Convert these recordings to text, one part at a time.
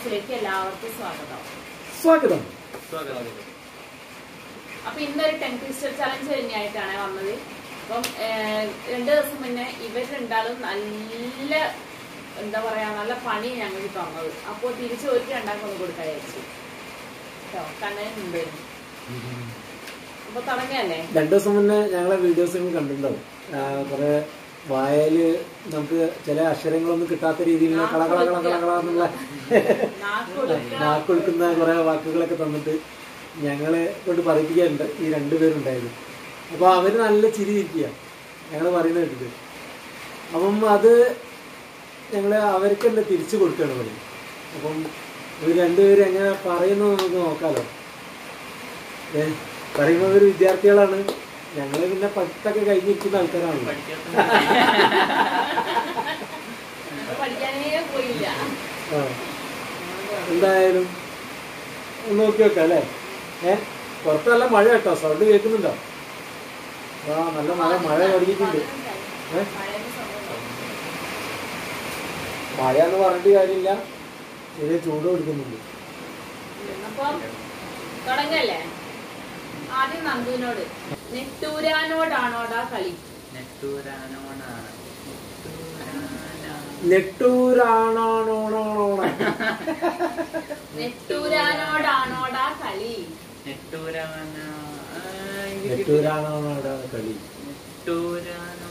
ബോക്സിലേക്ക് എല്ലാവർക്കും സ്വാഗതം സ്വാഗതം അപ്പൊ ഇന്നൊരു ടെൻ പിസ്റ്റർ ചലഞ്ച് തന്നെയായിട്ടാണ് വന്നത് അപ്പം ഏഹ്, രണ്ട് ദിവസം മുന്നേ ഇവർ രണ്ടാളും നല്ല എന്താ പറയാ നല്ല പണി ഞങ്ങൾക്ക് തന്നത് അപ്പോൾ തിരിച്ച് ഒരു രണ്ടാൾക്കും ഒന്ന് കൊടുക്കാൻ വിചാരിച്ചു കേട്ടോ കണ്ണനുണ്ട് അപ്പൊ തുടങ്ങിയല്ലേ രണ്ടു ദിവസം മുന്നേ ഞങ്ങളെ വീഡിയോസ് നിങ്ങൾ കണ്ടിട്ടുണ്ടാവും ആ, കുറെ വായല് നമുക്ക് ചില അക്ഷരങ്ങളൊന്നും കിട്ടാത്ത രീതിയിലുള്ള കള കള കള കള കള എന്നുള്ള നാക്കൊടുക്ക നാക്കൊടുക്കുന്ന കുറെ വാക്കുകളൊക്കെ തന്നിട്ട് ഞങ്ങളെ കൊണ്ട് പറയിപ്പിക്കാറുണ്ട് ഈ രണ്ടുപേരുണ്ടായത് അപ്പൊ അവര് നല്ല ചിരി ഇരിക്കുക ഞങ്ങൾ പറയുന്നത് കേട്ടിട്ട് അപ്പം അത് ഞങ്ങള് അവർക്ക് തന്നെ തിരിച്ചു കൊടുക്കുകയാണ് പണി അപ്പം ഇവർ രണ്ടുപേരും എങ്ങനെ പറയുന്നു നമുക്ക് നോക്കാലോ ഏ, പറയുമ്പോൾ ഒരു വിദ്യാർത്ഥികളാണ് ഞങ്ങള് പിന്നെ പഠിത്തമൊക്കെ കഴിഞ്ഞിരിക്കുന്ന ആൾക്കാരാണല്ലോ പഠിക്കാനേ പോയില്ല ആ എന്തായാലും ഒന്ന് നോക്കി വെക്കാം അല്ലേ ഏ പുറത്ത് നല്ല മഴ കേട്ടോ സൗണ്ട് കേൾക്കുന്നുണ്ടോ ആ നല്ല മഴ മഴ തുടങ്ങിയിട്ടുണ്ട് ഏ മഴയുടെ സമയം മഴ എന്ന് പറഞ്ഞിട്ട് കാര്യമില്ല ചെറിയ ചൂട് കൊടുക്കുന്നുണ്ട് അപ്പം തുടങ്ങല്ലേ ആദ്യം നന്ദുവിനോട് നെട്ടൂരാനോടാണോടാ കളി നെട്ടൂരാനോടാണ് നെട്ടൂരാണോണോണോണോണ നെട്ടൂരാനോടാണോടാ കളി നെട്ടൂരാന നെട്ടൂരാണോണോട കളി നെട്ടൂരാനോ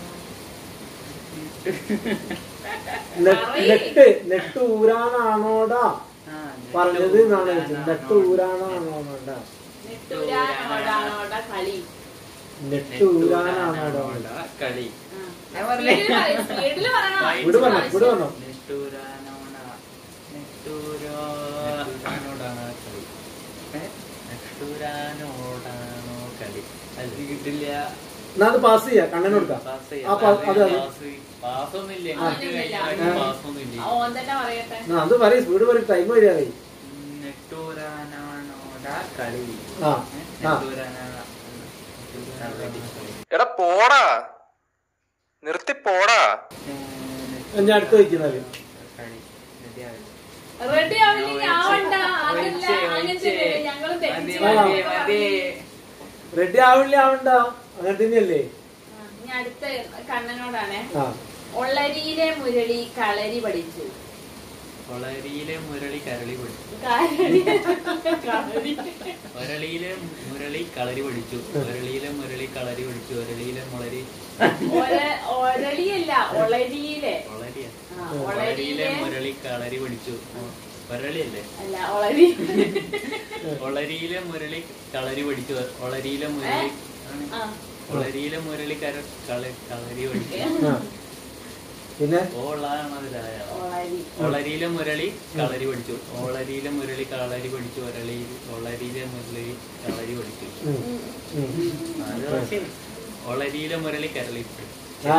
നെ- നെട്ട് നെട്ടൂരാനാണോടാ ആ, പറഞ്ഞത് എന്നാണ് ചോദിച്ചത് നെട്ടൂരാനാണോണോടാ നെട്ടൂരാനോടാണോടാ കളി നെട്ടൂരാനാണോടാ കളി ആ. ഞാൻ പറഞ്ഞില്ലേ? സ്പീഡില് പറയ്, സ്പീഡില് പറയണം. ഇവിടെ പറഞ്ഞോ ഇവിടെ പറഞ്ഞോ നെട്ടൂരാനോട നെട്ടൂരോ നെട്ടൂരാനോടാണ് കളി ഏ? നെട്ടൂരാനോടാണോ കളി അത് കിട്ടില്ല എന്നാ അത് പാസ് ചെയ്യാ കണ്ണന് കൊടുക്കാം പാസ് ആ ചെയ്യാം. പാ- അത് അത് പാസ് പാസ്സൊന്നുമില്ല ആ. എനിക്ക് കഴിഞ്ഞ ആ. പാസ്സൊന്നുമില്ല ആ, ഓൻ തന്നെ പറയട്ടെ ആ, അത് പറയും സ്പീഡ് പറയും ടൈം വരികയായി നെട്ടൂരാനോട കളി ആ ഏ? ആ നെട്ടൂരാനോട കളി എടാ പോടാ നിർത്തി പോടാ ഞാൻ അടുത്ത് വയ്ക്കുന്നാല് കളി റെഡിയാവില്ല റെഡി ആവില്ലെങ്കിൽ ആവണ്ട അതല്ല അങ്ങനത്തെ ഞങ്ങളും തെറ്റിച്ച് മതി, പറഞ്ഞിട്ട് മതി. പറഞ്ഞു. റെഡി ആവില്ല ആവണ്ട അങ്ങനെ തന്നെയല്ലേ ആ, ഇനി അടുത്ത കണ്ണനോടാണ് ആ ഒള്ളരിയിലെ മുരളി കളരി പഠിച്ചു കൊളരിയിലെ മുരളി കരളി പഠിച്ചു കളരി കളരി ഒരളിയിലെ മുരളി കളരി പഠിച്ചു ഒരളിയിലെ മുരളി കളരി പഠിച്ചു ഒരളിയിലെ മുളരി ഒര- ഒരളിയല്ല ഒളരിയിലെ ഒളരിയ ആ, ഒളരിയിലെ ഒളരിയിലെ മുരളി കളരി പഠിച്ചു ഒരളിയല്ലേ അല്ല ഒളരി ഒളരിയിലെ മുരളി കളരി പഠിച്ചു ഒളരിയിലെ മുരളി ആണ്. ആ ഒളരിയിലെ മുരളി കര കള- കളരി പഠിച്ചു ആ പിന്നെ ഓളാണതിലായ ഒളരി ഒളരിയിലെ മുരളി കളരി പഠിച്ചു ഓളരിയിലെ മുരളി കളരി പഠിച്ചു ഒരളി ഒളരിയിലെ മുരളി കളരി പഠിച്ചു ഉം, ഉം. അത് കുറച്ച് ഒളരിയിലെ മുരളി കരളി പഠിച്ചു ആ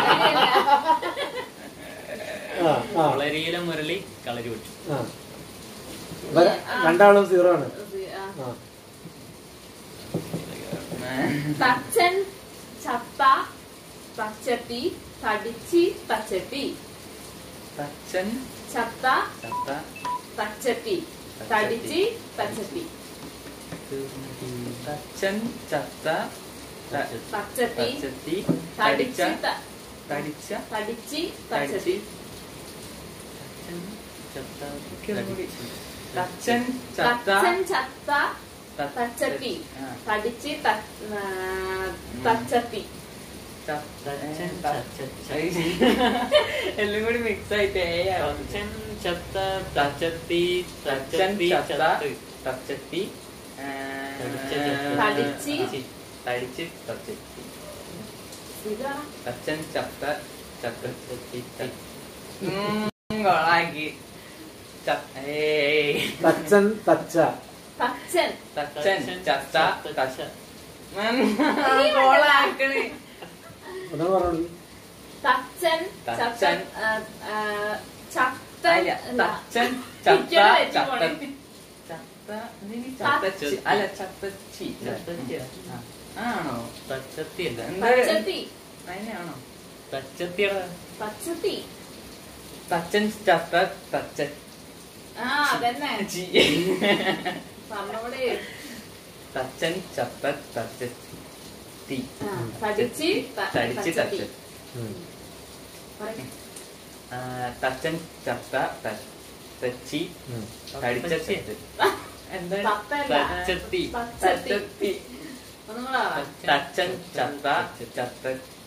ആ ആ ഒളരിയിലെ മുരളി കളരി പഠിച്ചു ആ ഇവര് രണ്ടാളും സീറോ ആണ് ആ. ആ തച്ചൻ ചത്ത തച്ചട്ടി തടിച്ചി തച്ചട്ടി തച്ചൻ ചത്ത ചത്ത തച്ചട്ടി തടിച്ചി തച്ചട്ടി തച്ചൻ ചത്ത ത- തച്ചട്ടി തച്ചത്തി തടിച്ച തടിച്ചി ത- തടിച്ച തടിച്ചി തടിച്ചി തച്ചട്ടി തച്ചൻ ചത്ത തച്ചൻ ചത്ത ത- തച്ചട്ടി ആ. തടിച്ചി ത- ആ, തച്ചട്ടി തച്ചൻ എല്ലാം കൂടി മിക്സ് ആയിട്ട് തച്ചൻ ചത്ത തച്ചത്തി തച്ചൻ ചത്ത തച്ചത്തി തടിച്ചി. തടിച്ച് തച്ചത്തി ഇതാണ് തച്ചൻ ചത്ത ചത്തത്തി കൊളാക്കി തച്ചൻ തച്ച തച്ചൻ തച്ചൻ ചത്ത തച്ച നീ കൊളാക്കണേ ഒന്നും പറഞ്ഞു തച്ചൻ ചത്ത തച്ചൻ. ആ, ആ, ചത്തൻ അല്ല, അല്ല. തച്ചൻ ചത്ത ഇരിക്കണ വെച്ച് ചത്ത പോണെ. ചത്ത ഇതിന് ചത്തച്ചി അല്ല ചത്തച്ചി ചത്തച്ചി ആ. ആണോ തച്ചത്തി അല്ല തച്ചത്തി അതിനാണോ തച്ചത്തിയുടെ തച്ചത്തി തച്ചൻ ചത്ത തച്ച ആ അതന്നെ ചി. പറഞ്ഞോടെ തച്ചൻ ചത്ത തച്ചത്തി ആ, തടിച്ച് ത- തടിച്ച് തച്ചത്തി. തച്ചൻ ഉം. പറയ്. ആ, തച്ചൻ ചത്ത ത- തച്ചി ഉം. തടിച്ച തച്ചൻ എന്താണ് തത്തല്ല. തച്ചത്തി തച്ചത്തി. തച്ചത്തി ഒന്നും കൂടെ പറ. തച്ചൻ ചത്ത ചത്ത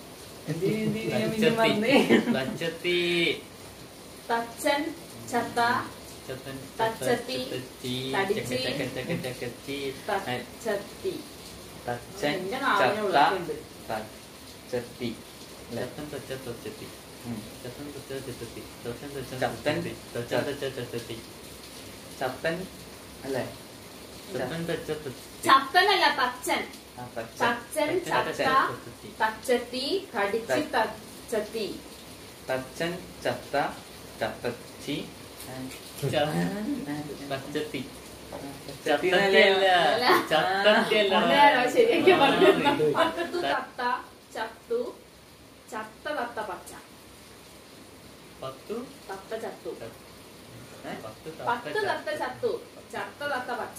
തച്ചത്തി തച്ചൻ ചത്ത ചത്തൻ തച്ചത്തി, തടിച്ച്, ചക്കച്ചി തച്ചത്തി തച്ചൻ എന്റെ നാവിന് ചത്ത വിളക്കുണ്ട്. തച്ചത്തി ചത്തൻ തച്ച തച്ചത്തി ഉം. ചത്തൻ തച്ച ചത്തത്തി ചത്തൻ തച്ച ചത്തൻ ചത്തൻ തച്ച ചത്തത്തി ചത്തൻ അല്ലേ ചത്തൻ തച്ച തച്ചത്തി ചത്തനല്ല തച്ചൻ ആ, തച്ച. തച്ചൻ ചത്ത തച്ചത്തി തച്ചത്തി കടിച്ച് തച്ചത്തി തച്ചൻ ചത്ത ചത്തച്ചി തച്ചത്തി ചത്തത്തിയല്ല. അല്ല. ചത്തത്തിയല്ല അതെയാണോ? ശരിയാക്കി പറഞ്ഞു. ആ. പത്തു തത്ത ചത്തു ചത്ത തത്ത പച്ച പത്തു തത്ത ചത്തു ഏ? പത്ത് പത്ത് തത്ത ചത്തു ചത്ത തത്ത പച്ച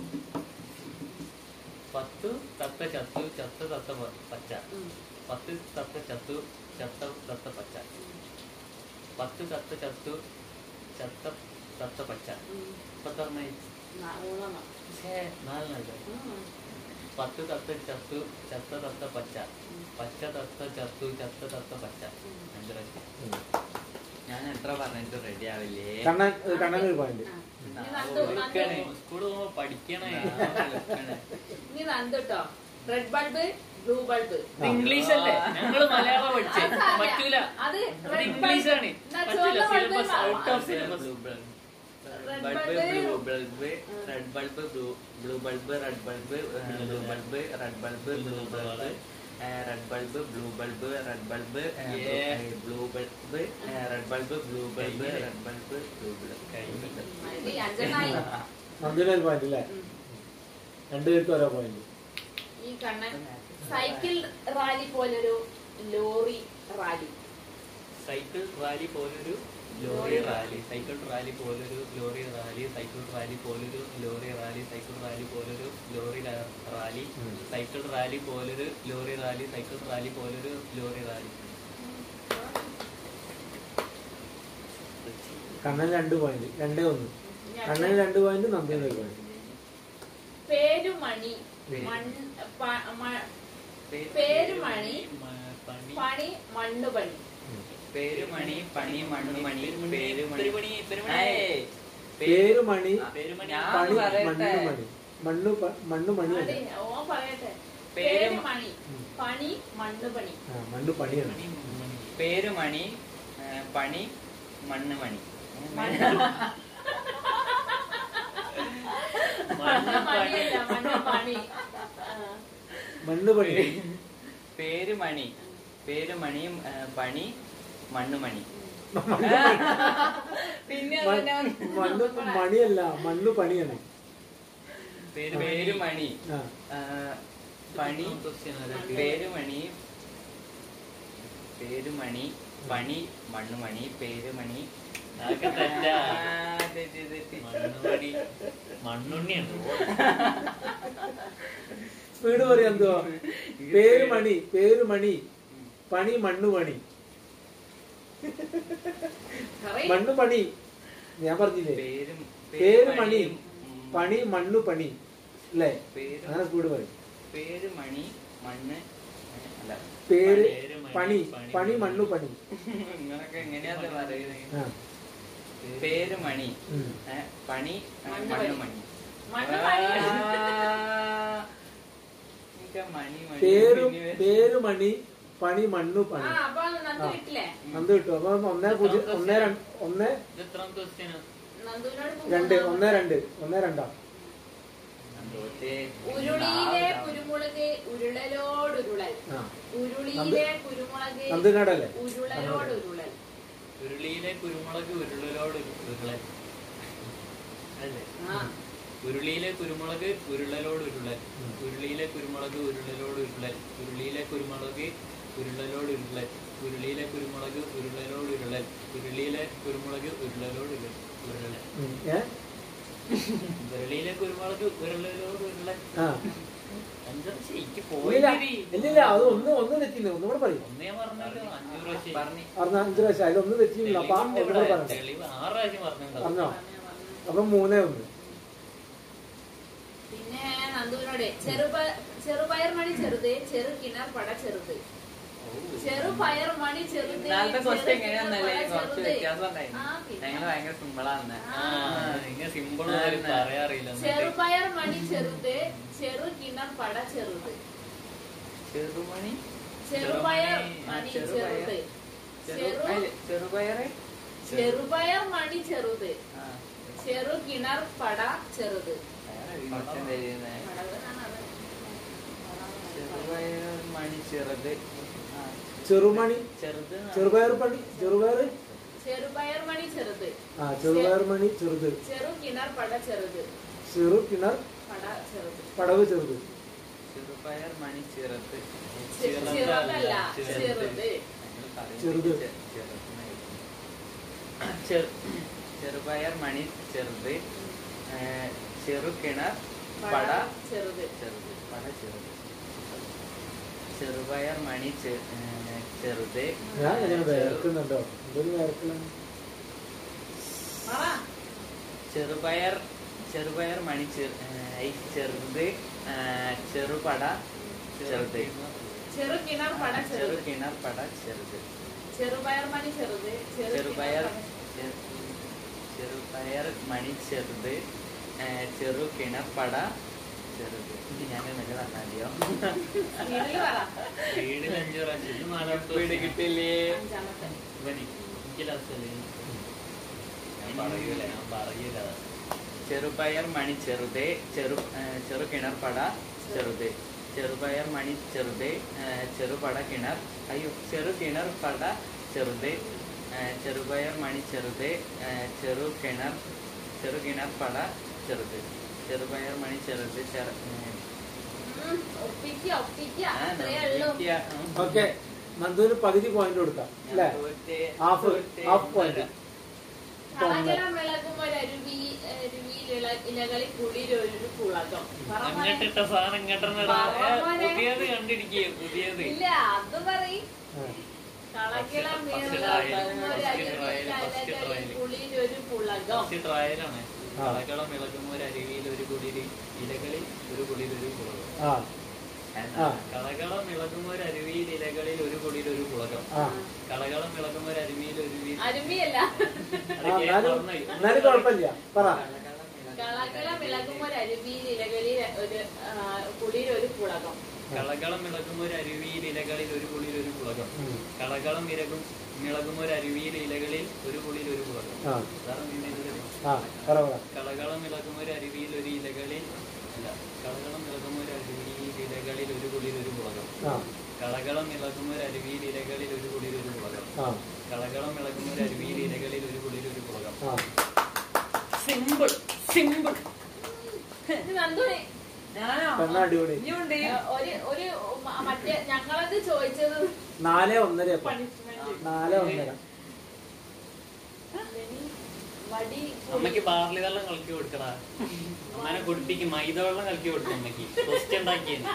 പത്തു തത്ത ചത്തു ചത്ത തത്ത പ- പച്ച ഉം. പത്ത് തത്ത ചത്തു ചത്ത തത്ത പച്ച പത്ത് തത്ത ചത്തു ചത്ത തത്ത പച്ച ഉം. പത്തെണ്ണ നാ- മൂന്നെണ്ണം. നാലെണ്ണ ഉം. പത്ത് തത്ത ചത്തു ചത്ത തത്ത പച്ച പച്ച തത്ത ചത്തു ചത്ത തത്ത പച്ച അഞ്ച് പ്രാവശ്യം ഉം. ഞാൻ എത്ര പറഞ്ഞിട്ട് റെഡി ആവില്ലേ കണ്ണൻ കണ്ണൻ ഒരു പോയിന്റ് ആ. ഇനി നന്ദു നന്ദു സ്കൂളിൽ പോകുമ്പോ പഠിക്കണേ ഇനി നന്ദു കേട്ടോ റെഡ് ബൾബ് ബ്ലൂ ബൾബ് ആ. ഇംഗ്ലീഷ് അല്ലേ ഞങ്ങള് മലയാളം പഠിച്ചേ അത് സാരമില്ല. പറ്റൂല അത് അത് red ഇംഗ്ലീഷ് ആണ് bulb. എന്നാ പറ്റൂല ചുവന്ന bulb സിലബസ് ഔട്ട് ഓഫ് ആ. Syllabus Red bulb bulb. Blue bulb red bulb blue blue bulb red bulb blue bulb red bulb blue bulb red bulb blue bulb red bulb Yeah. Blue bulb red bulb blue bulb red bulb blue bulb മതി, അഞ്ചെണ്ണായി നന്ദിന് ഒരു point അല്ലേ ഉം. രണ്ടുപേർക്കും ഓരോ point ഈ Kannan cycle rally പോലൊരു lorry rally cycle rally പോലൊരു ലോറി റാലി സൈക്കിൾ റാലി പോലൊരു ലോറി റാലി സൈക്കിൾ റാലി പോലൊരു ലോറി റാലി സൈക്കിൾ റാലി പോലൊരു ലോറി റാ- റാലി ഉം. സൈക്കിൾ റാലി പോലൊരു ലോറി റാലി സൈക്കിൾ റാലി പോലൊരു ലോറി റാലി കണ്ണൻ രണ്ട് പോയിന്റ് രണ്ടേ ഒന്ന് ഇനി കണ്ണന് അടുത്ത രണ്ട് പോയിന്റ് നന്ദിന് ഒരു പോയിന്റ് പേരുമണി മണ്ണ് പ- മ- പേരുമണി മ- പണി പണി മണ്ണ് പണി പേരുമണി പണി മണ്ണുമണി പേരുമണി പെരുമണി പെരുമണി ഏയ്, പേര് മണി പേരുമണി ഞാൻ പണി പറയട്ടെ. മണ്ണു മണി മണ്ണു പ- മണ്ണു അതെ മണിയല്ലേ ഓ പറയട്ടെ പേര് പേരുമണി പണി മണ്ണ് പണി ആ മണ്ണു പണിയാണ് മണി മണി പേരുമണി ഏ, പണി മണ്ണുമണി മണ്ണ് പണിയല്ല മണ്ണ് പണി ആ. മണ്ണ് പണി പേരുമണി പേരുമണി ഏ, പണി മണ്ണുമണി പിന്നെ മ- മണ്ണ് മണിയല്ല മണ്ണു പണിയാണ് പേരുമണി പേരുമണി ആ ആ, പണി പേരുമണി പേരുമണി പണി മണ്ണുമണി പേരുമണി അതൊക്കെ തെറ്റാ ആ, തെറ്റി, തെറ്റി. മണ്ണുമണി മണ്ണുണ്ണിയാണ് സ്പീഡ് പറയാം എന്തുവാ പേര് മണി പേര് മണി പണി മണ്ണു പണി പറയ്. മണ്ണു പണി ഞാൻ പറഞ്ഞില്ലേ പേരും പേര് മണി ഉം, പണി മണ്ണു പണി അല്ലേ പേര് അങ്ങനെ സ്പീഡ് പറയും പേര് മണി മണ്ണ് ഏ, അല്ല പേര് പേര് മണി, പണി പണി പണി മണ്ണു പണി നിങ്ങളൊക്കെ എങ്ങനെയാ ഇത് പറയുന്നത് ആ പേര് മണി ഉം. ഏ, പണി ഏ, മണ്ണ് മണ്ണ് പണി. മണി മണ്ണ് പണി ആ, എനിക്ക് മണി മണി പേര് പിന്നെ വരും. പേര് മണി പണി മണ്ണു ആ പണി അപ്പൊ നന്ദു കിട്ടില്ലേ എന്ത് കിട്ടും അപ്പൊ ഒന്നേ പൂജ്യം ഒന്നേ രണ്ട് ഒന്നേ ഇത് എത്രാമത്തെ ക്വസ്റ്റ്യനാ നന്ദുവിനോട് രണ്ട് മൂന്നാമത്. ഒന്നേ രണ്ട് ഒന്നേ രണ്ടാ തോറ്റേ. ഉരുളിയിലെ കുരുമുളക് ഉരുളലോടുരുളൽ ആ ഉരുളിയിലെ കുരുമുളക് നന്ദിനാടല്ലേ ഉരുളലോടുരുളൽ ഉരുളിയിലെ കുരുമുളക് ഉരുളലോട് ഉരുളൻ അല്ലേ ആ ഉരുളിയിലെ കുരുമുളക് ഉരുളലോട് ഉരുളൻ ഉം. ഉരുളിയിലെ കുരുമുളക് ഉരുളലോട് ഉരുളൻ ഉരുളിയിലെ കുരുമുളക് ഉരുളലോട് ഉരുളൻ ഉരുളിയിലെ കുരുമുളക് ഉരുളലോട് ഉരുളൻ ഉരുളിയിലെ കുരുമുളക് ഉരുളലോട് ഉരുളൻ ഉരുള ഉം. ഏ വിരളിയിലേക്ക് ഒരുപാട് വിരളിലോട് ഉരുള ആ അഞ്ചു പ്രാവശ്യം എനിക്ക് ഇല്ലില്ല പോയി ഇല്ലില്ല അത് ഒന്ന് ഒന്ന് തെറ്റില്ല ഒന്നുകൂടെ പറയും ഒന്നേ പറഞ്ഞല്ലോ അഞ്ചു പ്രാവശ്യം പറഞ്ഞു പറഞ്ഞ അഞ്ചു പ്രാവശ്യം അതിലൊന്ന് തെറ്റിയില്ല അപ്പൊ ആ തെളിവുണ്ട് ഒന്നുകൂടെ ഇവിടെ. പറഞ്ഞു തെളിവ് ആറ് പ്രാവശ്യം പറഞ്ഞിട്ടുണ്ടാവും പറഞ്ഞോ പറഞ്ഞു, പറഞ്ഞു. അപ്പൊ മൂന്നേ ഒന്ന് പിന്നെ നന്ദുവിനോട് ചെറുപ ചെറുപയർ മണി ചെറുത് ചെറു കിണർ പട ചെറുത് ചെറുപയർ മണി ചെറുത് ഇന്നാളത്തെ ചെറു ക്വസ്റ്റ്യൻ കിണർ എങ്ങനെയാന്നല്ലേ പട കുറച്ച് ചെറുത്. വ്യത്യാസം ഉണ്ടായിരുന്നു ആ, പിന്നെ. ഞങ്ങള് ഭയങ്കര സിമ്പിളാന്ന് ആ. ഇങ്ങനെ സിമ്പിൾ പറയാറില്ല എന്നിട്ട്. ചെറുപയർ മണി ചെറുത് ചെറു കിണർ പട ചെറുത് ചെറുമണി ചെറുപയർ ആ, മണി ചെറുപയർ. ചെറുത് ചെറു ചെറു അല്ല, ചെറുപയറ് ചെറുപയർ മണി ചെറുത് ആ, ചെറു കിണർ പട ചെറുത് വേറെ ഒരു question തരുന്നേ. പടവനാണ് അത്. ചെറുപയർ മണി ചെറുത് ആ, ചെറുമണി ചെറുത് ന്ന് ചെറുപയർ പണി ചെറുപയർ ചെറുപയർ മണി ചെറുത് ആ ചെറുപയർ മണി ചെറുത് ചെറു കിണർ പട ചെറുത് ചെറു കിണർ പട ചെറുത് പടവ് ചെറുത് ചെറുപയർ മണി ചെറുത് ചെ- ചെറുതല്ല ചെറുത്. ചെറുത് ഞങ്ങള് പറയുന്നത് ചെറുത്. ചെ- ചെറുതെന്നായി. ചെറു- ചെറുപയർ മണി ചെറുത് ഏ, ചെറു കിണർ പട പട ചെറുത് ചെറുത് പട ചെറുത് ചെറുപയർ മണി ചെ- ഏ, ചെറുത് ഞാൻ ഇങ്ങനെ ചെറു- വേർക്കുന്നുണ്ടോ എന്തൊരു വേർക്കലാണ് പറ ചെറുപയർ ചെറുപയർ മണി ചെറു- ഏ, ഐ ചെറുത് ഏ, ചെറുപട ചെറുത് ചെറു കിണർ പട ചെറു ചെറുത് കിണർ പട ചെറുത് ചെറുപയർ മണി ചെറുത് ചെറു ചെറുപയർ കിണർ പട- ചെ- ചെറുപയർ മണി ചെറുത് ഏ, ചെറു കിണർ പട ചെറുത് ഇത് ഞാൻ നല്ല പറഞ്ഞാലിയോ സ്പീഡില് പറ വീടിൽ അഞ്ചു പ്രാവശ്യം ഇത് നാലാമത്തെ വീട് ദിവസം. കിട്ടില്ലേ അഞ്ചാമത്തെ ഇവന് എനിക്ക് ലാസ്റ്റ് അല്ലേ ഞാൻ പറയൂല ഞാൻ പറയൂല ചെറുപയർ മണി ചെറുത് ചെറു ഏ, ചെറു കിണർ പട ചെറുത് ചെറുപയർ മണി ചെറുത് ഏ, ചെറുപട കിണർ അയ്യോ ചെറു കിണർ പട ചെറുത് ഏ, ചെറുപയർ മണി ചെറുത് ഏ, ചെറു കിണർ ചെറു കിണർ പട ചെറുത് ചെറുപയർ മണി ചെറുത് ചെറു ഏ, ഉം, ഒപ്പിക്ക ഒപ്പിക്ക ആ, അത്രേ ഉള്ളൂ നോക്കിയ, ഉം. ഓക്കെ നന്ദുവിന് പകുതി പോയിന്റ് കൊടുക്കാം അല്ലേ തോറ്റ്, ഹാഫ് തോറ്റ്. ഹാഫ് പോയിന്റ് കളകളം വിളകും ഒരു അരുവി അരുവിയിൽ ഇല- ഇലകളിൽ കുളിരൊരു കുളകം പറ മോനെ. അങ്ങട്ടിട്ട സാധനം ഇങ്ങോട്ടെന്ന് പറ മോനെ. പുതിയത് കണ്ടിരിക്കുക പുതിയത് ഇല്ല അത് പറയും കളകിളം First വിളകും trial, ഒരു first അരുവിയിൽ trial, first ഇലകളിൽ trial. കുളിരൊരു കുളകം ഫസ്റ്റ് ട്രയലാണ് ആ. കളകളം ഇളകുമ്പോൾ ഒരു അരുവിയിൽ ഒരു കുളിര് ഇലകളിൽ ഒരു കുളിർ ഒരു കുളകം ആ ആ കളകളം ഇളകുമ്പോൾ ഒരു അരുവിയിൽ ഇലകളിൽ ഒരു കുളിർ ഒരു കുളകം ആ കളകളം ഇളകുമ്പോൾ ഒരു അരുവിയിൽ ഒരു വീ- അരുവിയല്ല അത് ആ, കേട്ട് എന്നാലും മറന്നുപോയി. എന്നാലും കുഴപ്പമില്ല പറ കളകളം വിളകും ഒരു അരുവിയിൽ ഇലകളിൽ ഒരു ആ, കുളിരൊരു കുളകം കളകളം ഇളകുമ്പോൾ ഒരു അരുവിയിൽ ഇലകളിൽ ഒരു കുളിർ ഒരു കുളകം ഉം. കളകളം ഇലകും ഇളകുമ്പോൾ ഒരു അരുവിയിൽ ഇലകളിൽ ഒരു കുളിർ ഒരു കുളകം ആ അതാണ് ഇതിന്റെ ഇത്. ആ പറ പറ കളകളം ഇളകുമ്പോൾ ഒരു അരുവിയിൽ ഒരു ഇലകളിൽ അല്ല കളകളം ഇളകുമ്പോൾ ഒരു അരുവിയിൽ ഇലകളിൽ ഒരു കുളിർ ഒരു കുളകം ആ കളകളം ഇളകുമ്പോൾ ഒരു അരുവിയിൽ ഇലകളിൽ ഒരു കുളിർ ഒരു കുളകം ആ കളകളം ഇളകുമ്പോൾ ഒരു അരുവിയിൽ ഇലകളിൽ ഒരു കുളിർ ഒരു കുളകം ആ സിമ്പിൾ സിമ്പിൾ ഇത് നന്ദുനെ ഞാനോ പെണ്ണ അടിപൊളി ഇനിയുണ്ട് ഒരു ഒരു മ- മറ്റേ ഞങ്ങളത് ചോദിച്ചത് നാല് ഒന്നര അപ്പൊ. പണിഷ്മെന്റ് നാല് ഒന്നര വടി അമ്മക്ക് ബാർലി വെള്ളം കളിക്കി കൊടുക്കടാ അമ്മനെ കുടിപ്പിക്കും മൈദ വെള്ളം കളിക്കി കൊടുക്കും അമ്മക്ക് ഫസ്റ്റ് ഉണ്ടാക്കിയത്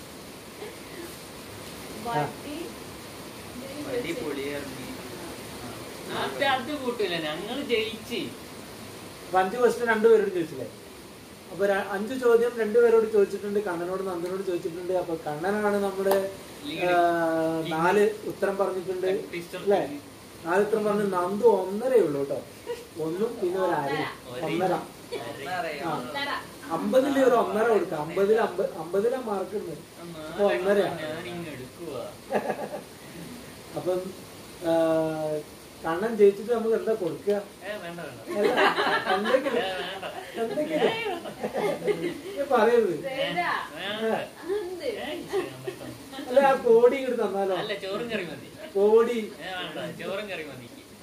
വടി വടി പൊളിയിറങ്ങി അത് അത് കൂട്ടില്ല ഞങ്ങള് ജയിച്ച് അപ്പൊ അഞ്ച് ക്വസ്റ്റ്യൻ രണ്ടുപേരോട് ചോദിച്ചില്ലേ അപ്പൊ ര- അഞ്ച് ചോദ്യം രണ്ടുപേരോട് ചോദിച്ചിട്ടുണ്ട് കണ്ണനോട് നന്ദനോട് ചോദിച്ചിട്ടുണ്ട് അപ്പൊ കണ്ണനാണ് നമ്മുടെ Lead. ആ, നാല് ഉത്തരം പറഞ്ഞിട്ടുണ്ട് Pistol. അല്ലേ നാല് ഉത്തരം പറഞ്ഞ് നന്ദു ഒന്നരേ ഉള്ളൂ കേട്ടോ ഒന്നും പിന്നെ ഒരു അര ഒന്നര അറിയാം ഒന്നര അമ്പതില് ഒരു ഒന്നര കൊടുക്കാം അമ്പതിൽ അമ്പ- അമ്പതിലാ മാർക്ക് ഉണ്ട് ഇപ്പൊ ഒന്നരയാ ഞാൻ ഇങ്ങ് എടുക്കുവാ അപ്പം ആ, കണ്ണൻ ജയിച്ചിട്ട് നമുക്ക് എന്താ കൊടുക്കുക ഏ വേണ്ട വേണ്ട അല്ല, എന്തെങ്കിലും ഏ, വേണ്ട എന്തെങ്കിലും ഇത് പറയരുത് ഏതാ? വേണ്ട എന്ത്? ഏ, ഇത് കണ്ടേക്കാം. അല്ല ആ കോടി ഇങ്ങോട്ട് തന്നാലോ അല്ല ചോറും കറി മതി കോടി ഏ വേണ്ട ചോറും കറി മതി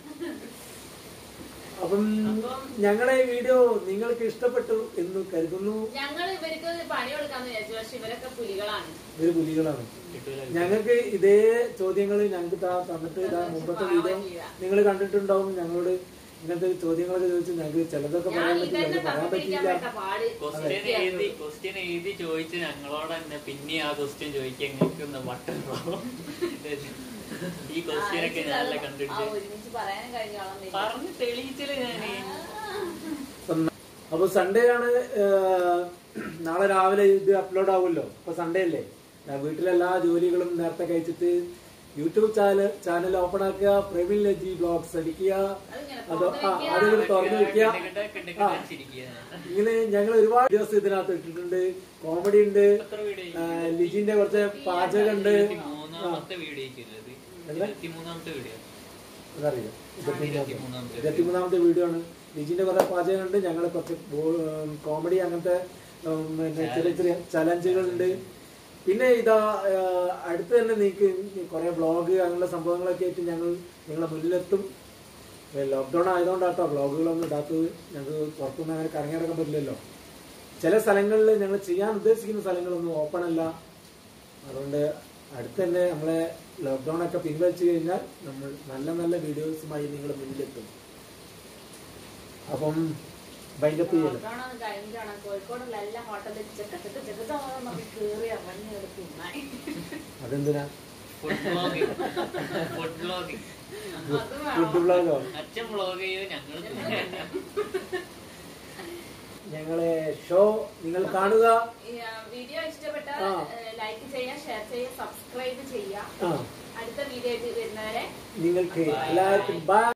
അപ്പം ഞങ്ങളുടെ ഈ വീഡിയോ നിങ്ങൾക്ക് ഇഷ്ടപ്പെട്ടു എന്ന് കരുതുന്നു ഞങ്ങൾ ഇവർക്ക് പണി കൊടുക്കാന്ന് വിചാരിച്ചു പക്ഷെ ഇവരൊക്കെ പുലികളാണ് ഇവര് പുലികളാണ് കിട്ടൂല ഞങ്ങൾക്ക് ഇതേ ചോദ്യങ്ങൾ ഞങ്ങൾക്ക് താ തന്നിട്ട് ഇതാ മുമ്പത്തെ വീഡിയോ നിങ്ങൾ കണ്ടിട്ടുണ്ടാവും ഞങ്ങളോട് ഇങ്ങനത്തെ ചോദ്യങ്ങളൊക്കെ ചോദിച്ചു ഞങ്ങൾക്ക് ചിലതൊക്കെ ഞാൻ പറയാൻ പറ്റില്ല ഇതന്നെ അത് പറയാൻ തപ്പിപ്പിടിക്കാൻ പറ്റിയില്ല പെട്ട പാട് ക്വസ്റ്റ്യൻ എഴുതി ക്വസ്റ്റ്യൻ എഴുതി ചോദിച്ച് ഞങ്ങളോട് തന്നെ പിന്നെ ആ ക്വസ്റ്റ്യൻ ചോദിക്കാൻ നിങ്ങൾക്ക് വട്ടം ഈ ക്വസ്റ്റ്യൻ ഒക്കെ ഞാനല്ലേ ആ, കണ്ടിട്ട് ഒരുമിച്ച് പറയാനും കഴിഞ്ഞോളാം വരില്ല. പറഞ്ഞ് തെളിയിച്ചില്ല ഞാന് അപ്പൊ സൺഡേ ആണ് ഏഹ്, നാളെ രാവിലെ ഇത് അപ്ലോഡ് ആവുമല്ലോ ഇപ്പൊ സൺഡേ അല്ലേ ഞാൻ വീട്ടിലെല്ലാ ജോലികളും നേരത്തെ കഴിച്ചിട്ട് യൂട്യൂബ് ചാനൽ ചാനൽ ഓപ്പൺ ആക്കുക പ്രവീൺ ലജി ബ്ലോഗ്സ് അടിക്കുക അതിങ്ങനെ അതോ തുറന്ന് ആ വെക്കുക. അതിങ്ങനെ തുറന്നു വെക്കുക കിടക്കിട കിടക്കിട ആ ചിരിക്കുക. ഇങ്ങനെ ഞങ്ങൾ ഒരുപാട് വീഡിയോസ് ഇതിനകത്ത് ഇട്ടിട്ടുണ്ട് കോമഡി ഉണ്ട് എത്ര വീഡിയോ ഏഹ്, ലിജിന്റെ കുറച്ച് പാചകം ഉണ്ട് മൂന്നാമത്തെ വീഡിയോക്ക് ഉള്ളത് എന്താ? ഇരുപത്തിമൂന്നാമത്തെ വീഡിയോ അതറിയാം ഇരുപത്തിമൂന്നാമത്തെ ഇരുപത്തിമൂന്നാമത്തെ വീഡിയോ ആണ് ലിജിന്റെ കുറെ പാചകം ഉണ്ട് ഞങ്ങൾ കുറച്ച് കോമഡി അങ്ങനത്തെ ഉം, പിന്നെ ചെറിയ ചെറിയ ചലഞ്ചുകൾ ഉണ്ട് പിന്നെ ഇതാ ഏഹ്, അടുത്ത് തന്നെ നിങ്ങൾക്ക് കുറെ വ്ളോഗ് അങ്ങനെയുള്ള സംഭവങ്ങളൊക്കെ ആയിട്ട് ഞങ്ങൾ നിങ്ങളെ മുന്നിലെത്തും ലോക്ക്ഡൌൺ ആയതുകൊണ്ടാട്ടോ വ്ളോഗുകളൊന്നും ഇടാത്തത് ഞങ്ങൾക്ക് പുറത്തുനിന്ന് അങ്ങനെ കറങ്ങി നടക്കാൻ പറ്റില്ലല്ലോ ചില സ്ഥലങ്ങളിൽ ഞങ്ങൾ ചെയ്യാൻ ഉദ്ദേശിക്കുന്ന സ്ഥലങ്ങളൊന്നും ഓപ്പൺ അല്ല അതുകൊണ്ട് അടുത്ത് തന്നെ നമ്മളെ ലോക്ക്ഡൌൺ ഒക്കെ പിൻവലിച്ചു കഴിഞ്ഞാൽ നമ്മൾ നല്ല നല്ല വീഡിയോസുമായി നിങ്ങളുടെ മുന്നിലെത്തും അപ്പം ബൈൻഡപ്പ് ചെയ്യണം ലോക്ക്ഡൗൺ ഒന്ന് കഴിഞ്ഞിട്ടാണ് കോഴിക്കോടുള്ള എല്ലാ ഹോട്ടലിൽ ചെക്ക ചെക്ക ചെക്ക നമുക്ക് കേറി ഇറങ്ങി എടുത്ത് തിന്നാൻ അതെന്തിനാ ഫുഡ് ബ്ലോഗിങ് ഫുഡ് ബ്ലോഗിങ് അത് ഫുഡ് വേണം ബ്ലോഗോ അച്ഛൻ ബ്ലോഗ് ചെയ്ത് ഞങ്ങൾ ഞങ്ങളെ ഷോ നിങ്ങൾ കാണുക ഈ, ആ, വീഡിയോ ഇഷ്ടപ്പെട്ടാൽ ആ. ലൈക്ക് ചെയ്യുക ഷെയർ ചെയ്യുക സബ്സ്ക്രൈബ് ചെയ്യുക ആ അടുത്ത വീഡിയോ ആയിട്ട് വരുന്നവരെ നിങ്ങൾക്ക് എല്ലാവർക്കും ബൈ